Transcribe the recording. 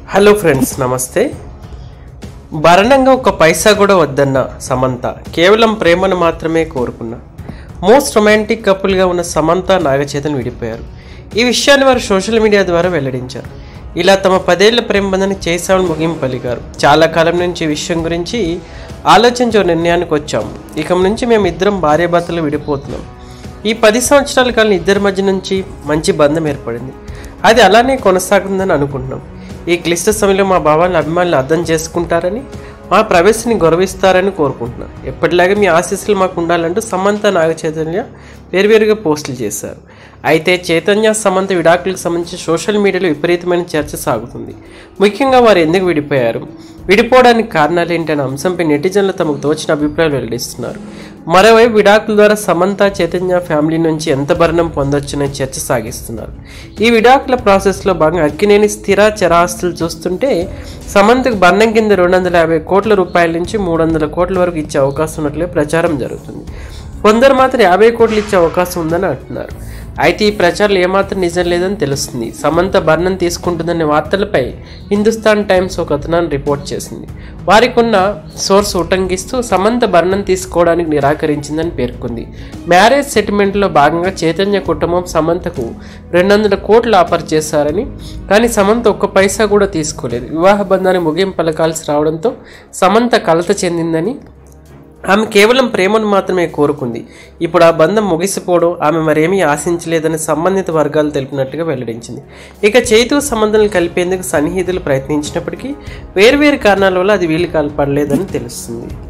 hello friends నమస్తే భరణంగా ఒక పైసా కూడా వద్దన్న సమంత కేవలం ప్రేమను మాత్రమే కోరుకున్న మోస్ట్ రొమాంటిక్ కపుల్గా ఉన్న సమంత నాగచేతన్ విడిపోయారు ఈ విషయాన్ని వారు సోషల్ మీడియా ద్వారా వెల్లడించారు ఇలా తమ పదేళ్ల ప్రేమ బంధాన్ని చేశామని ముగింపు పలికారు చాలా కాలం నుంచి ఈ విషయం గురించి ఆలోచించే ఓ నిర్ణయానికి వచ్చాము ఇక నుంచి మేము ఇద్దరం భార్యాభర్తలు విడిపోతున్నాం ఈ పది సంవత్సరాల కాలం ఇద్దరి మధ్య నుంచి మంచి బంధం ఏర్పడింది అది అలానే కొనసాగుతుందని అనుకుంటున్నాం ఈ క్లిష్ట సమయంలో మా భావాలను అభిమానులు అర్థం చేసుకుంటారని మా ప్రవేశాన్ని గౌరవిస్తారని కోరుకుంటున్నాం ఎప్పటిలాగే మీ ఆశీస్సులు మాకు ఉండాలంటూ సమంత నాగ చైతన్య వేరువేరుగా పోస్టులు చేశారు అయితే చైతన్య సమంత విడాకులకు సంబంధించి సోషల్ మీడియాలో విపరీతమైన చర్చ సాగుతుంది ముఖ్యంగా వారు ఎందుకు విడిపోయారు విడిపోవడానికి కారణాలు ఏంటనే అంశంపై నెటిజన్లు తమకు తోచిన అభిప్రాయాలు వెల్లడిస్తున్నారు మరోవైపు విడాకుల ద్వారా సమంత చైతన్య ఫ్యామిలీ నుంచి ఎంత భరణం పొందొచ్చనే చర్చ సాగిస్తున్నారు ఈ విడాకుల ప్రాసెస్లో భాగంగా అక్కినేని స్థిర చరాస్తులు చూస్తుంటే సమంతకు భరణం కింద రెండు వందల యాభై కోట్ల రూపాయల నుంచి మూడు వందల కోట్ల వరకు ఇచ్చే అవకాశం ఉన్నట్లే ప్రచారం జరుగుతుంది కొందరు మాత్రం యాభై కోట్లు ఇచ్చే అవకాశం ఉందని అంటున్నారు అయితే ఈ ప్రచారాలు ఏమాత్రం నిజం లేదని తెలుస్తుంది సమంత భరణం తీసుకుంటుందనే వార్తలపై హిందుస్థాన్ టైమ్స్ ఒక కథనాన్ని రిపోర్ట్ చేసింది వారికి ఉన్న సోర్స్ ఉటంకిస్తూ సమంత భరణం తీసుకోవడానికి నిరాకరించిందని పేర్కొంది మ్యారేజ్ సెటిల్మెంట్లో భాగంగా చైతన్య కుటుంబం సమంతకు రెండు వందల కోట్లు ఆఫర్ చేశారని కానీ సమంత ఒక్క పైసా కూడా తీసుకోలేదు వివాహ బంధాన్ని ముగింపు పలకాల్సి రావడంతో సమంత కలత చెందిందని ఆమె కేవలం ప్రేమను మాత్రమే కోరుకుంది ఇప్పుడు ఆ బంధం ముగిసిపోవడం ఆమె మరేమీ ఆశించలేదని సంబంధిత వర్గాలు తెలిపినట్టుగా వెల్లడించింది ఇక చైతు సంబంధాలను కలిపేందుకు సన్నిహితులు ప్రయత్నించినప్పటికీ వేర్వేరు కారణాల వల్ల అది వీలు కలపడలేదని తెలుస్తుంది